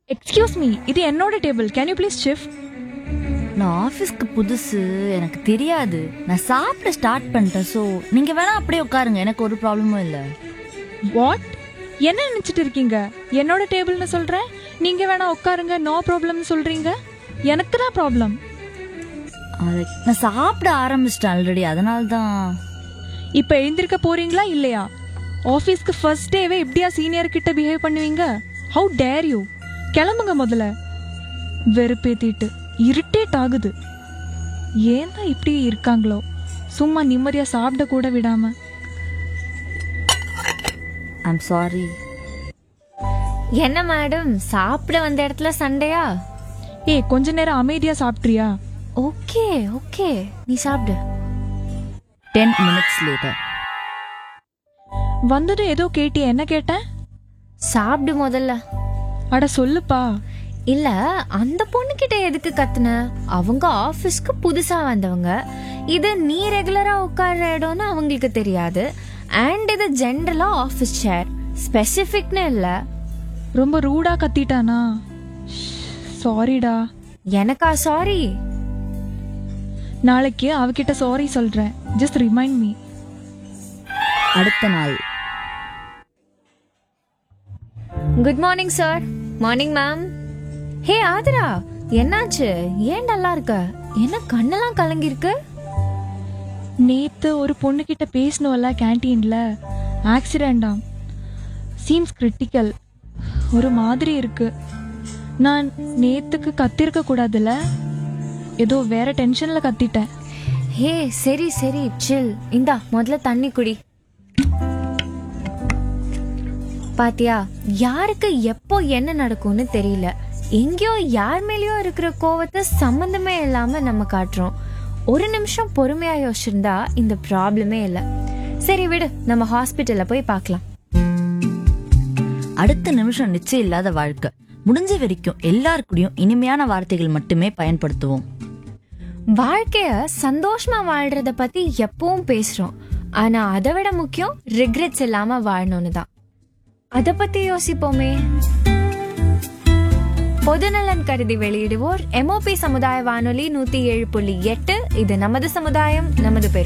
excuse me இது என்னோட table can you please shift நான் ஆஃபீஸ்க்கு புதுசு எனக்கு தெரியாது நான் சாப்பிட ஸ்டார்ட் பண்ணிட்டேன் ஸோ நீங்க வேணா அப்படியே உட்காருங்க எனக்கு ஒரு ப்ராப்ளமும் இல்லை வாட் என்ன நினைச்சிட்டு இருக்கீங்க என்னோட டேபிள்னு சொல்றேன் நீங்க வேணா உட்காருங்க நோ ப்ராப்ளம்னு சொல்றீங்க எனக்கு தான் ப்ராப்ளம் அது நான் சாப்பிட ஆரம்பிச்சிட்டேன் ஆல்ரெடி அதனால தான் இப்போ எழுந்திருக்க போறீங்களா இல்லையா ஆஃபீஸ்க்கு ஃபர்ஸ்ட் டேவே இப்படியா சீனியர் கிட்ட பிஹேவ் பண்ணுவீங்க ஹவு டேர் யூ கிளம்புங்க முதல்ல வெறுப்பேத்திட்டு இரிட்டேட் ஆகுது ஏன் தான் இப்படி இருக்காங்களோ சும்மா நிம்மதியா சாப்பிட கூட விடாம ஐம் சாரி என்ன மேடம் சாப்பிட வந்த இடத்துல சண்டையா ஏய் கொஞ்ச நேரம் அமைதியா சாப்பிட்றியா ஓகே ஓகே நீ சாப்பிடு டென் மினிட்ஸ் லேட்டர் வந்ததும் ஏதோ கேட்டியே என்ன கேட்டேன் சாப்பிடு முதல்ல அட சொல்லுப்பா இல்ல அந்த பொண்ணு கிட்ட எதுக்கு கத்துன அவங்க ஆபீஸ்க்கு புதுசா வந்தவங்க இது நீ ரெகுலரா உட்கார்ற இடம்னு அவங்களுக்கு தெரியாது அண்ட் இது ஜென்ரலா ஆபீஸ் சேர் ஸ்பெசிபிக்னு இல்ல ரொம்ப ரூடா கத்திட்டானா சாரிடா எனக்கா சாரி நாளைக்கு அவகிட்ட சாரி சொல்றேன் ஜஸ்ட் ரிமைண்ட் மீ அடுத்த நாள் good morning sir morning ma'am hey Aathira என்னாச்சு ஏன் நல்லா இருக்க என்ன கண்ணெல்லாம் கலங்கிருக்கு நேத்து ஒரு பொண்ணு கிட்ட பேசணும்ல கேன்டீன்ல ஆக்சிடென்டாம் சீம்ஸ் கிரிட்டிக்கல் ஒரு மாதிரி இருக்கு நான் நேத்துக்கு கத்திருக்க கூடாதுல்ல ஏதோ வேற டென்ஷன்ல கத்திட்டேன் ஹே சரி சரி சில் இந்தா முதல்ல தண்ணி குடி பாத்தியா யாருக்கு எப்போ என்ன நடக்கும்னு தெரியல எங்கேயோ யார் மேலயோ இருக்கிற கோவத்தை சம்பந்தமே இல்லாம நம்ம காட்டுறோம் ஒரு நிமிஷம் பொறுமையா யோசிச்சிருந்தா இந்த ப்ராப்ளமே இல்ல சரி விடு நம்ம ஹாஸ்பிட்டல்ல போய் பார்க்கலாம் அடுத்த நிமிஷம் நிச்சயம் இல்லாத வாழ்க்கை முடிஞ்ச வரைக்கும் எல்லாருக்கூடயும் இனிமையான வார்த்தைகள் மட்டுமே பயன்படுத்துவோம் வாழ்க்கைய சந்தோஷமா வாழ்றத பத்தி எப்பவும் பேசுறோம் ஆனா அதை விட முக்கியம் ரிக்ரெட்ஸ் இல்லாம வாழணும்னு தான் அத பத்தி யோசிப்போமே பொதுநலன் கருதி வெளியிடுவோர் எம்ஓபி சமுதாய வானொலி நூத்தி ஏழு புள்ளி எட்டு இது நமது சமுதாயம் நமது பெருமை